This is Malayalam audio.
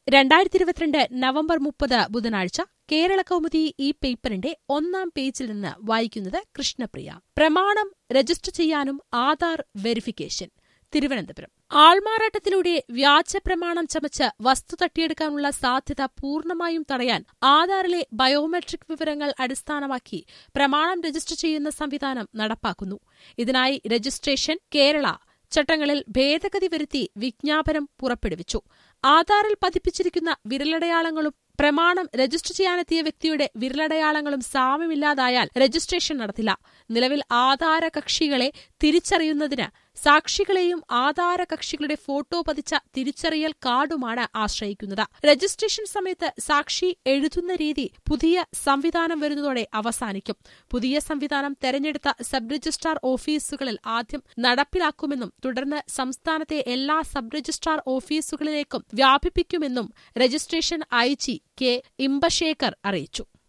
രണ്ടായിരത്തി ഇരുപത്തിരണ്ട് നവംബർ മുപ്പത് ബുധനാഴ്ച കേരള കൗമുദി ഈ പേപ്പറിന്റെ ഒന്നാം പേജിൽ നിന്ന് വായിക്കുന്നത് കൃഷ്ണപ്രിയ പ്രമാണം രജിസ്റ്റർ ചെയ്യാനും ആധാർ വെരിഫിക്കേഷൻ തിരുവനന്തപുരം ആൾമാറാട്ടത്തിലൂടെ വ്യാജ പ്രമാണം ചമച്ച് വസ്തു തട്ടിയെടുക്കാനുള്ള സാധ്യത പൂർണ്ണമായും തടയാൻ ആധാറിലെ ബയോമെട്രിക് വിവരങ്ങൾ അടിസ്ഥാനമാക്കി പ്രമാണം രജിസ്റ്റർ ചെയ്യുന്ന സംവിധാനം നടപ്പാക്കുന്നു ഇതിനായി രജിസ്ട്രേഷൻ കേരള ചട്ടങ്ങളിൽ ഭേദഗതി വരുത്തി വിജ്ഞാപനം പുറപ്പെടുവിച്ചു ആധാറിൽ പതിപ്പിച്ചിരിക്കുന്ന വിരലടയാളങ്ങളും പ്രമാണം രജിസ്റ്റർ ചെയ്യാനെത്തിയ വ്യക്തിയുടെ വിരലടയാളങ്ങളും സാമ്യമില്ലാതായാൽ രജിസ്ട്രേഷൻ നടത്തില്ല നിലവിൽ ആധാര കക്ഷികളെ തിരിച്ചറിയുന്നതിന് സാക്ഷികളെയും ആധാര കക്ഷികളുടെ ഫോട്ടോ പതിച്ച തിരിച്ചറിയൽ കാർഡുമാണ് ആശ്രയിക്കുന്നത് രജിസ്ട്രേഷൻ സമയത്ത് സാക്ഷി എഴുതുന്ന രീതി പുതിയ സംവിധാനം വരുന്നതോടെ അവസാനിക്കും പുതിയ സംവിധാനം തെരഞ്ഞെടുത്ത സബ് രജിസ്ട്രാർ ഓഫീസുകളിൽ ആദ്യം നടപ്പിലാക്കുമെന്നും തുടർന്ന് സംസ്ഥാനത്തെ എല്ലാ സബ് രജിസ്ട്രാർ ഓഫീസുകളിലേക്കും വ്യാപിപ്പിക്കുമെന്നും registration I G K Inbasekar അറിയിച്ചു